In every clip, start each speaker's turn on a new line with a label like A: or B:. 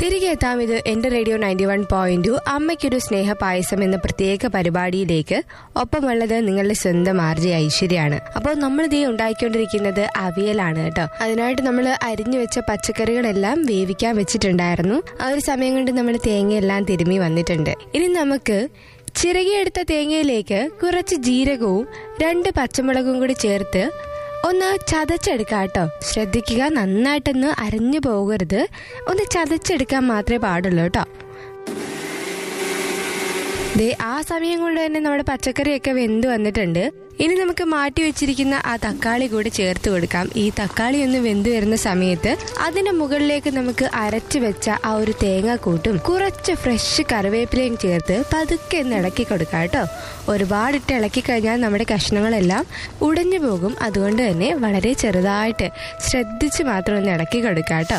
A: തിരികെ എത്താം ഇത് എന്റെ radio ninety one point two അമ്മയ്ക്കൊരു സ്നേഹ പായസം എന്ന പ്രത്യേക പരിപാടിയിലേക്ക് ഒപ്പമുള്ളത് നിങ്ങളുടെ സ്വന്തം ആർജി ഐശ്വര്യാണ് അപ്പോൾ നമ്മൾ ഇതേ ഉണ്ടാക്കിക്കൊണ്ടിരിക്കുന്നത് അവിയലാണ് കേട്ടോ അതിനായിട്ട് നമ്മൾ അരിഞ്ഞു വെച്ച പച്ചക്കറികളെല്ലാം വേവിക്കാൻ വെച്ചിട്ടുണ്ടായിരുന്നു ആ ഒരു സമയം കൊണ്ട് നമ്മൾ തേങ്ങയെല്ലാം തിരുമ്മി വന്നിട്ടുണ്ട് ഇനി നമുക്ക് ചിറകിയെടുത്ത തേങ്ങയിലേക്ക് കുറച്ച് ജീരകവും രണ്ട് പച്ചമുളകും കൂടി ചേർത്ത് ഒന്ന് ചതച്ചെടുക്കാം കേട്ടോ ശ്രദ്ധിക്കുക നന്നായിട്ടൊന്ന് അരഞ്ഞു പോകരുത് ഒന്ന് ചതച്ചെടുക്കാൻ മാത്രമേ പാടുള്ളൂ കേട്ടോ ദേ ആ സമയം കൊണ്ട് തന്നെ നമ്മുടെ പച്ചക്കറിയൊക്കെ വെന്ത് വന്നിട്ടുണ്ട് ഇനി നമുക്ക് മാറ്റി വെച്ചിരിക്കുന്ന ആ തക്കാളി കൂടി ചേർത്ത് കൊടുക്കാം ഈ തക്കാളി ഒന്ന് വെന്ത് വരുന്ന സമയത്ത് അതിന്റെ മുകളിലേക്ക് നമുക്ക് അരച്ചു വെച്ച ആ ഒരു തേങ്ങാക്കൂട്ടും കുറച്ച് ഫ്രഷ് കറിവേപ്പിലയും ചേർത്ത് പതുക്കെ ഒന്ന് ഇളക്കി കൊടുക്കാം കേട്ടോ ഒരുപാടിട്ട് ഇളക്കി കഴിഞ്ഞാൽ നമ്മുടെ കഷ്ണങ്ങളെല്ലാം ഉടഞ്ഞു പോകും അതുകൊണ്ട് തന്നെ വളരെ ചെറുതായിട്ട് ശ്രദ്ധിച്ച് മാത്രം ഒന്ന് ഇളക്കി കൊടുക്കാം കേട്ടോ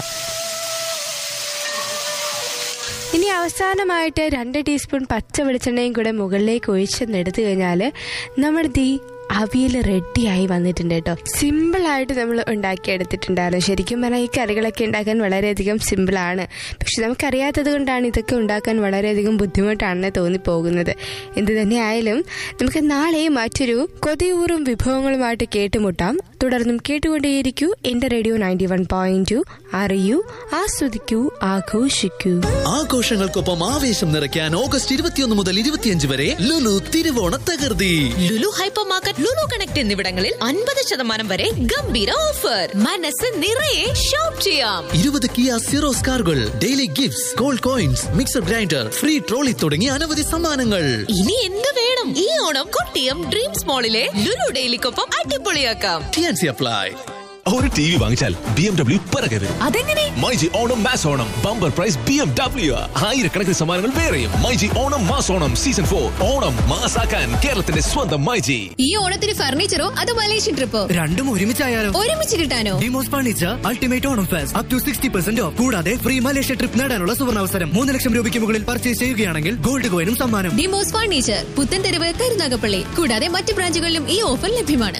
A: ഇനി അവസാനമായിട്ട് രണ്ട് ടീസ്പൂൺ പച്ച വെളിച്ചെണ്ണയും കൂടെ മുകളിലേക്ക് ഒഴിച്ചെന്നെടുത്തു കഴിഞ്ഞാൽ നമ്മുടെ തീ അവിയൽ റെഡിയായി വന്നിട്ടുണ്ട് കേട്ടോ സിമ്പിൾ ആയിട്ട് നമ്മൾ ഉണ്ടാക്കിയെടുത്തിട്ടുണ്ടായിരുന്നു ശരിക്കും പറഞ്ഞാൽ ഈ കറികളൊക്കെ ഉണ്ടാക്കാൻ വളരെയധികം സിമ്പിളാണ് പക്ഷെ നമുക്കറിയാത്തത് കൊണ്ടാണ് ഇതൊക്കെ ഉണ്ടാക്കാൻ വളരെയധികം ബുദ്ധിമുട്ടാണെന്ന് തോന്നിപ്പോകുന്നത് എന്ത് തന്നെ ആയാലും നമുക്ക് നാളെ മറ്റൊരു കൊതിയൂറും വിഭവങ്ങളുമായിട്ട് കേട്ടുമുട്ടാം തുടർന്നും കേട്ടുകൊണ്ടേയിരിക്കൂ എന്റെ radio ninety one point two അറിയൂ ആസ്വദിക്കൂ ആഘോഷിക്കൂ
B: ആഘോഷങ്ങൾക്കൊപ്പം ആവേശം നിറയ്ക്കാൻ ഓഗസ്റ്റ് ഇരുപത്തിയൊന്ന് മുതൽ ഇരുപത്തിയഞ്ച് വരെ ലുലു തിരുവോണ തകർത്തി
C: Lulu hypermarket Lulu connect എന്നിവിടങ്ങളിൽ അൻപത് ശതമാനം വരെ ഗംഭീര ഓഫർ മനസ്സ് നിറയെ ഷോപ്പ് ചെയ്യാം
B: ഇരുപത് കിയ സീറോസ് കാറുകൾ daily gifts gold coins mixer grinder free trolley തുടങ്ങിയ അനവധി സമ്മാനങ്ങൾ
C: ഇനി എന്ത് വേണം ഈ ഓണം കൊട്ടിയം ഡ്രീംസ് മോളിലെ ലുലു ഡെയിലിക്കൊപ്പം അടിപൊളിയാക്കാം
B: ടിയാൻസി അപ്ലൈ
D: ഒരു ടി വി വാങ്ങിച്ചാൽ ബി എം ഡബ്ല്യു പിറകെ വരും
C: അതെങ്ങനെ
D: myG Onam mass Onam bumper prize B M W ആയിരക്കണക്കിന് സമ്മാനങ്ങൾ വേറെയും myG Onam mass Onam season for Onam മാസാക്കാൻ കേരളത്തിന്റെ സ്വന്തം മൈജി
E: ഈ ഓണത്തിന് ഫർണിച്ചറോ അതോ മലേഷ്യൻ ട്രിപ്പോ
F: രണ്ടും ഒരുമിച്ചായാലോ
E: ഒരുമിച്ച് കിട്ടാനോ
F: Demos furniture ultimate Onam fest up to sixty percent off കൂടാതെ ഫ്രീ മലേഷ്യ ട്രിപ്പ് നേടാനുള്ള സുവർണാവസരം മൂന്ന് ലക്ഷം രൂപയ്ക്ക് മുകളിൽ പർച്ചേസ് ചെയ്യുകയാണെങ്കിൽ ഗോൾഡ് കോയിനും സമ്മാനം
E: ഡിമോസ് ഫർണിച്ചർ പുത്തൻതെരുവ് കരുനാഗപ്പള്ളി കൂടാതെ മറ്റ് ബ്രാഞ്ചുകളിലും ഈ ഓഫർ ലഭ്യമാണ്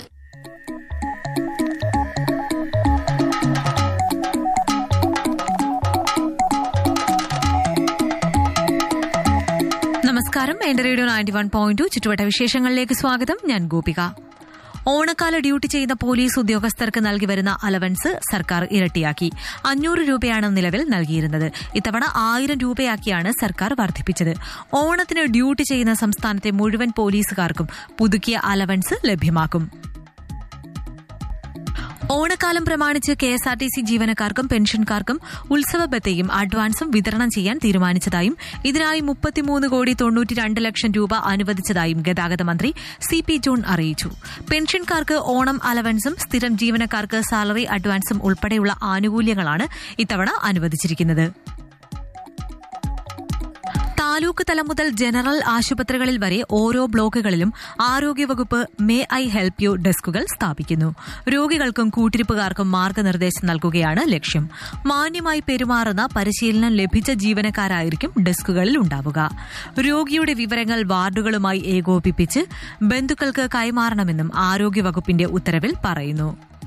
G: നമസ്കാരം എന്റെ radio ninety one point two ചുറ്റുവട്ട വിശേഷങ്ങളിലേക്ക് സ്വാഗതം ഞാൻ ഗോപിക ഓണക്കാല ഡ്യൂട്ടി ചെയ്യുന്ന പോലീസ് ഉദ്യോഗസ്ഥർക്ക് നൽകി വരുന്ന അലവൻസ് സർക്കാർ ഇരട്ടിയാക്കി അഞ്ഞൂറ് രൂപയാണ് നിലവിൽ നൽകിയിരുന്നത് ഇത്തവണ ആയിരം രൂപയാക്കിയാണ് സർക്കാർ വർദ്ധിപ്പിച്ചത് ഓണത്തിന് ഡ്യൂട്ടി ചെയ്യുന്ന സംസ്ഥാനത്തെ മുഴുവൻ പോലീസുകാർക്കും പുതുക്കിയ അലവൻസ് ലഭ്യമാക്കും ഓണക്കാലം പ്രമാണിച്ച് K S R T C ജീവനക്കാർക്കും പെൻഷൻകാർക്കും ഉത്സവ ബത്തയും അഡ്വാൻസും വിതരണം ചെയ്യാൻ തീരുമാനിച്ചതായും ഇതിനായി മുപ്പത്തിമൂന്ന് കോടി തൊണ്ണൂറ്റി രണ്ട് ലക്ഷം രൂപ അനുവദിച്ചതായും ഗതാഗത മന്ത്രി സി പി ജോൺ അറിയിച്ചു പെൻഷൻകാർക്ക് ഓണം അലവൻസും സ്ഥിരം ജീവനക്കാർക്ക് സാലറി അഡ്വാൻസും ഉൾപ്പെടെയുള്ള ആനുകൂല്യങ്ങളാണ് ഇത്തവണ അനുവദിച്ചിരിക്കുന്നത് താലൂക്ക് തലം മുതൽ ജനറൽ ആശുപത്രികളിൽ വരെ ഓരോ ബ്ലോക്കുകളിലും ആരോഗ്യവകുപ്പ് മേ ഐ ഹെൽപ്പ് യു ഡെസ്കുകൾ സ്ഥാപിക്കുന്നു രോഗികൾക്കും കൂട്ടിരിപ്പുകാർക്കും മാർഗനിർദ്ദേശം നൽകുകയാണ് ലക്ഷ്യം മാന്യമായി പെരുമാറുന്ന പരിശീലനം ലഭിച്ച ജീവനക്കാരായിരിക്കും ഡെസ്കുകളിൽ ഉണ്ടാവുക രോഗിയുടെ വിവരങ്ങൾ വാർഡുകളുമായി ഏകോപിപ്പിച്ച് ബന്ധുക്കൾക്ക് കൈമാറണമെന്നും ആരോഗ്യവകുപ്പിന്റെ ഉത്തരവിൽ പറയുന്നു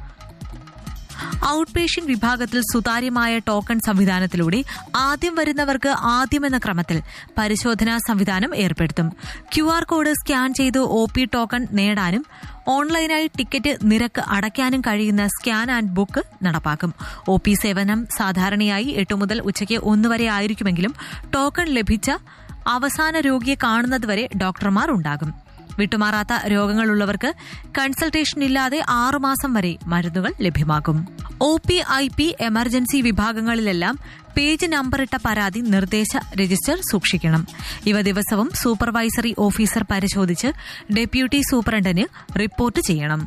G: ഔട്ട് പേഷ്യന്റ് വിഭാഗത്തിൽ സുതാര്യമായ ടോക്കൺ സംവിധാനത്തിലൂടെ ആദ്യം വരുന്നവർക്ക് ആദ്യമെന്ന ക്രമത്തിൽ പരിശോധനാ സംവിധാനം ഏർപ്പെടുത്തും ക്യു ആർ കോഡ് സ്കാൻ ചെയ്ത് ഒ പി ടോക്കൺ നേടാനും ഓൺലൈനായി ടിക്കറ്റ് നിരക്ക് അടയ്ക്കാനും കഴിയുന്ന സ്കാൻ ആൻഡ് ബുക്ക് നടപ്പാക്കും ഒ പി സേവനം സാധാരണയായി എട്ട് മുതൽ ഉച്ചയ്ക്ക് ഒന്ന് വരെ ആയിരിക്കുമെങ്കിലും ടോക്കൺ ലഭിച്ച അവസാന രോഗിയെ കാണുന്നതുവരെ ഡോക്ടർമാർ ഉണ്ടാകും വിട്ടുമാറാത്ത രോഗങ്ങളുള്ളവർക്ക് കൺസൾട്ടേഷൻ ഇല്ലാതെ ആറുമാസം വരെ മരുന്നുകൾ ലഭ്യമാകും O P I P emergency വിഭാഗങ്ങളിലെല്ലാം പേജ് നമ്പറിട്ട പരാതി നിർദ്ദേശ രജിസ്റ്റർ സൂക്ഷിക്കണം ഇവ ദിവസവും സൂപ്പർവൈസറി ഓഫീസർ പരിശോധിച്ച് ഡെപ്യൂട്ടി സൂപ്രണ്ടിന് റിപ്പോർട്ട് ചെയ്യണം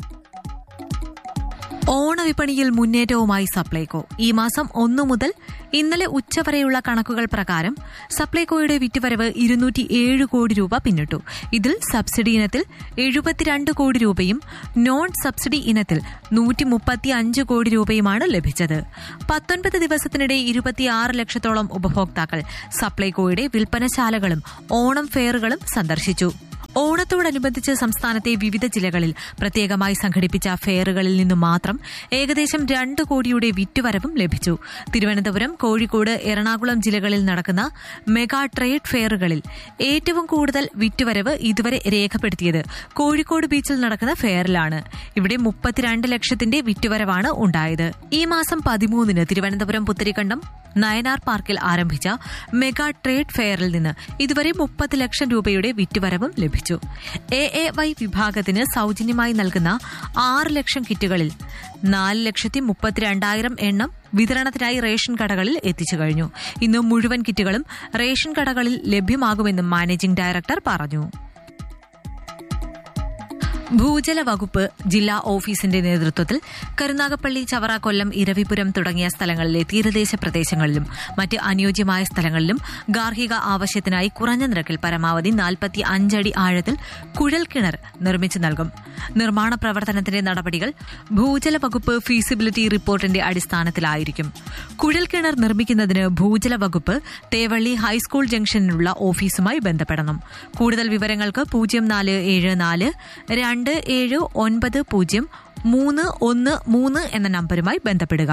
G: ഓണവിപണിയിൽ മുന്നേറ്റവുമായി സപ്ലൈകോ ഈ മാസം ഒന്നു മുതൽ ഇന്നലെ ഉച്ചവരെയുള്ള കണക്കുകൾ പ്രകാരം സപ്ലൈകോയുടെ വിറ്റുവരവ് ഇരുന്നൂറ്റി ഏഴ് കോടി രൂപ പിന്നിട്ടു ഇതിൽ സബ്സിഡി ഇനത്തിൽ എഴുപത്തിരണ്ട് കോടി രൂപയും നോൺ സബ്സിഡി ഇനത്തിൽ നൂറ്റി മുപ്പത്തി അഞ്ച് കോടി രൂപയുമാണ് ലഭിച്ചത് പത്തൊൻപത് ദിവസത്തിനിടെ ഇരുപത്തിയാറ് ലക്ഷത്തോളം ഉപഭോക്താക്കൾ സപ്ലൈകോയുടെ വിൽപ്പനശാലകളും ഓണം ഫെയറുകളും സന്ദർശിച്ചു ഓണത്തോടനുബന്ധിച്ച് സംസ്ഥാനത്തെ വിവിധ ജില്ലകളിൽ പ്രത്യേകമായി സംഘടിപ്പിച്ച ഫെയറുകളിൽ നിന്നും മാത്രം ഏകദേശം രണ്ട് കോടിയുടെ വിറ്റുവരവും ലഭിച്ചു തിരുവനന്തപുരം കോഴിക്കോട് എറണാകുളം ജില്ലകളിൽ നടക്കുന്ന മെഗാ ട്രേഡ് ഫെയറുകളിൽ ഏറ്റവും കൂടുതൽ വിറ്റുവരവ് ഇതുവരെ രേഖപ്പെടുത്തിയത് കോഴിക്കോട് ബീച്ചിൽ നടക്കുന്ന ഫെയറിലാണ് ഇവിടെ മുപ്പത്തിരണ്ട് ലക്ഷത്തിന്റെ വിറ്റുവരവാണ് ഉണ്ടായത് ഈ മാസം പതിമൂന്നിന് തിരുവനന്തപുരം പുത്തരിക്കണ്ടം നയനാർ പാർക്കിൽ ആരംഭിച്ച മെഗാ ട്രേഡ് ഫെയറിൽ നിന്ന് ഇതുവരെ മുപ്പത് ലക്ഷം രൂപയുടെ വിറ്റുവരവും ലഭിച്ചു എ എ വൈ വിഭാഗത്തിന് സൌജന്യമായി നൽകുന്ന ആറ് ലക്ഷം കിറ്റുകളിൽ നാല് ലക്ഷത്തി മുപ്പത്തിരണ്ടായിരം എണ്ണം വിതരണത്തിനായി റേഷൻ കടകളിൽ എത്തിച്ചു കഴിഞ്ഞു ഇന്ന് മുഴുവൻ കിറ്റുകളും റേഷൻ കടകളിൽ ലഭ്യമാകുമെന്നും മാനേജിംഗ് ഡയറക്ടർ പറഞ്ഞു ഭൂജല വകുപ്പ് ജില്ലാ ഓഫീസിന്റെ നേതൃത്വത്തിൽ കരുനാഗപ്പള്ളി ചവറ കൊല്ലം ഇരവിപുരം തുടങ്ങിയ സ്ഥലങ്ങളിലെ തീരദേശ പ്രദേശങ്ങളിലും മറ്റ് അനുയോജ്യമായ സ്ഥലങ്ങളിലും ഗാർഹിക ആവശ്യത്തിനായി കുറഞ്ഞ നിരക്കിൽ പരമാവധി നാൽപ്പത്തി അഞ്ചടി ആഴത്തിൽ കുഴൽ കിണർ നിർമ്മിച്ചു നൽകും നിർമ്മാണ പ്രവർത്തനത്തിന്റെ നടപടികൾ ഭൂജല വകുപ്പ് ഫീസിബിലിറ്റി റിപ്പോർട്ടിന്റെ അടിസ്ഥാനത്തിലായിരിക്കും കുഴൽ കിണർ നിർമ്മിക്കുന്നതിന് ഭൂജല വകുപ്പ് തേവള്ളി ഹൈസ്കൂൾ ജംഗ്ഷനിലുള്ള ഓഫീസുമായി ബന്ധപ്പെടണം കൂടുതൽ വിവരങ്ങൾക്ക് പൂജ്യം നാല് ഏഴ് നാല് രണ്ട് ഏഴ് ഒൻപത് പൂജ്യം മൂന്ന് ഒന്ന് മൂന്ന് എന്ന നമ്പരുമായി ബന്ധപ്പെടുക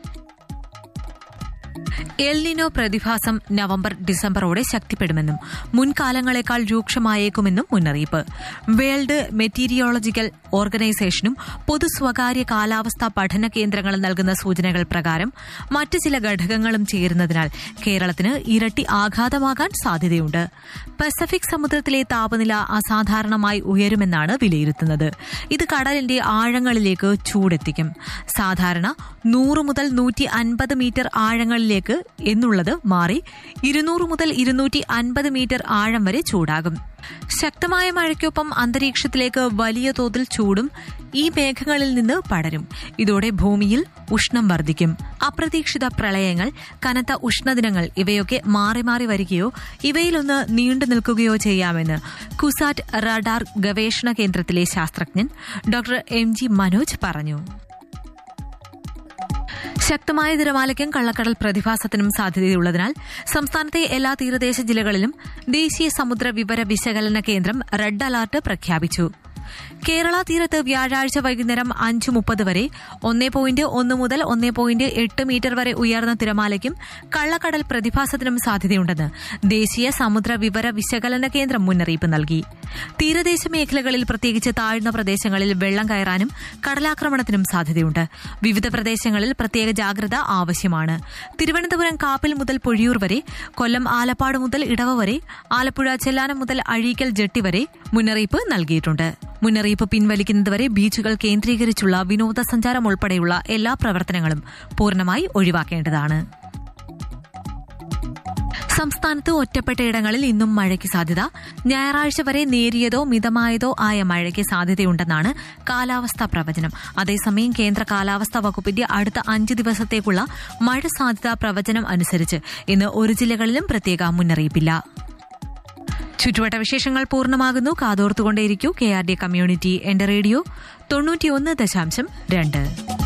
G: എൽനിനോ പ്രതിഭാസം നവംബർ ഡിസംബറോടെ ശക്തിപ്പെടുമെന്നും മുൻകാലങ്ങളെക്കാൾ രൂക്ഷമായേക്കുമെന്നും മുന്നറിയിപ്പ് വേൾഡ് മെറ്റീരിയോളജിക്കൽ ഓർഗനൈസേഷനും പൊതു സ്വകാര്യ കാലാവസ്ഥാ പഠന കേന്ദ്രങ്ങളും നൽകുന്ന സൂചനകൾ പ്രകാരം മറ്റ് ചില ഘടകങ്ങളും ചേരുന്നതിനാൽ കേരളത്തിന് ഇരട്ടി ആഘാതമാകാൻ സാധ്യതയുണ്ട് പസഫിക് സമുദ്രത്തിലെ താപനില അസാധാരണമായി ഉയരുമെന്നാണ് വിലയിരുത്തുന്നത് ഇത് കടലിന്റെ ആഴങ്ങളിലേക്ക് ചൂടെത്തിക്കും സാധാരണ നൂറ് മുതൽ നൂറ്റി അൻപത് മീറ്റർ ആഴങ്ങളിലേക്ക് എന്നുള്ളത് മാറി ഇരുന്നൂറ് മുതൽ ഇരുന്നൂറ്റി അൻപത് മീറ്റർ ആഴം വരെ ചൂടാകും ശക്തമായ മഴയ്ക്കൊപ്പം അന്തരീക്ഷത്തിലേക്ക് വലിയ തോതിൽ ചൂടും ഈ മേഘങ്ങളിൽ നിന്ന് പടരും ഇതോടെ ഭൂമിയിൽ ഉഷ്ണം വർദ്ധിക്കും അപ്രതീക്ഷിത പ്രളയങ്ങൾ കനത്ത ഉഷ്ണദിനങ്ങൾ ഇവയൊക്കെ മാറി മാറി വരികയോ ഇവയിലൊന്ന് നീണ്ടു നിൽക്കുകയോ ചെയ്യാമെന്ന് കുസാറ്റ് റഡാർ ഗവേഷണ കേന്ദ്രത്തിലെ ശാസ്ത്രജ്ഞൻ ഡോക്ടർ എം ജി മനോജ് പറഞ്ഞു ശക്തമായ തിരമാലയ്ക്കും കള്ളക്കടൽ പ്രതിഭാസത്തിനും സാധ്യതയുള്ളതിനാൽ സംസ്ഥാനത്തെ എല്ലാ തീരദേശ ജില്ലകളിലും ദേശീയ സമുദ്ര വിവര വിശകലന കേന്ദ്രം റെഡ് അലർട്ട് പ്രഖ്യാപിച്ചു കേരള തീരത്ത് വ്യാഴാഴ്ച വൈകുന്നേരം അഞ്ച് മുപ്പത് വരെ ഒന്നേ പോയിന്റ് ഒന്ന് മുതൽ ഒന്നേ പോയിന്റ് എട്ട് മീറ്റർ വരെ ഉയർന്ന തിരമാലയ്ക്കും കള്ളക്കടൽ പ്രതിഭാസത്തിനും സാധ്യതയുണ്ടെന്ന് ദേശീയ സമുദ്ര വിവര വിശകലന കേന്ദ്രം മുന്നറിയിപ്പ് നൽകി തീരദേശ മേഖലകളിൽ പ്രത്യേകിച്ച് താഴ്ന്ന പ്രദേശങ്ങളിൽ വെള്ളം കയറാനും കടലാക്രമണത്തിനും സാധ്യതയുണ്ട് വിവിധ പ്രദേശങ്ങളിൽ പ്രത്യേക ജാഗ്രത ആവശ്യമാണ് തിരുവനന്തപുരം കാപ്പിൽ മുതൽ പൊഴിയൂർ വരെ കൊല്ലം ആലപ്പാട് മുതൽ ഇടവ വരെ ആലപ്പുഴ ചെല്ലാനം മുതൽ അഴീക്കൽ ജെട്ടി വരെ മുന്നറിയിപ്പ് നൽകിയിട്ടുണ്ട് മുന്നറിയിപ്പ് പിൻവലിക്കുന്നതുവരെ ബീച്ചുകൾ കേന്ദ്രീകരിച്ചുള്ള വിനോദസഞ്ചാരം ഉൾപ്പെടെയുള്ള എല്ലാ പ്രവർത്തനങ്ങളും പൂർണ്ണമായി ഒഴിവാക്കേണ്ടതാണ് സംസ്ഥാനത്ത് ഒറ്റപ്പെട്ട ഇടങ്ങളിൽ ഇന്നും മഴയ്ക്ക് സാധ്യത ഞായറാഴ്ച വരെ നേരിയതോ മിതമായതോ ആയ മഴയ്ക്ക് സാധ്യതയുണ്ടെന്നാണ് കാലാവസ്ഥാ പ്രവചനം അതേസമയം കേന്ദ്ര കാലാവസ്ഥാ വകുപ്പിന്റെ അടുത്ത അഞ്ച് ദിവസത്തേക്കുള്ള മഴ സാധ്യതാ പ്രവചനം അനുസരിച്ച് ഇന്ന് ഒരു ജില്ലകളിലും പ്രത്യേക മുന്നറിയിപ്പില്ല ചുറ്റുവട്ട വിശേഷങ്ങൾ പൂർണ്ണമാകുന്നു കാതോർത്തുകൊണ്ടേയിരിക്കൂ കെ ആർ ഡി കമ്മ്യൂണിറ്റി എന്റെ റേഡിയോ തൊണ്ണൂറ്റിയൊന്ന് ദശാംശം രണ്ട്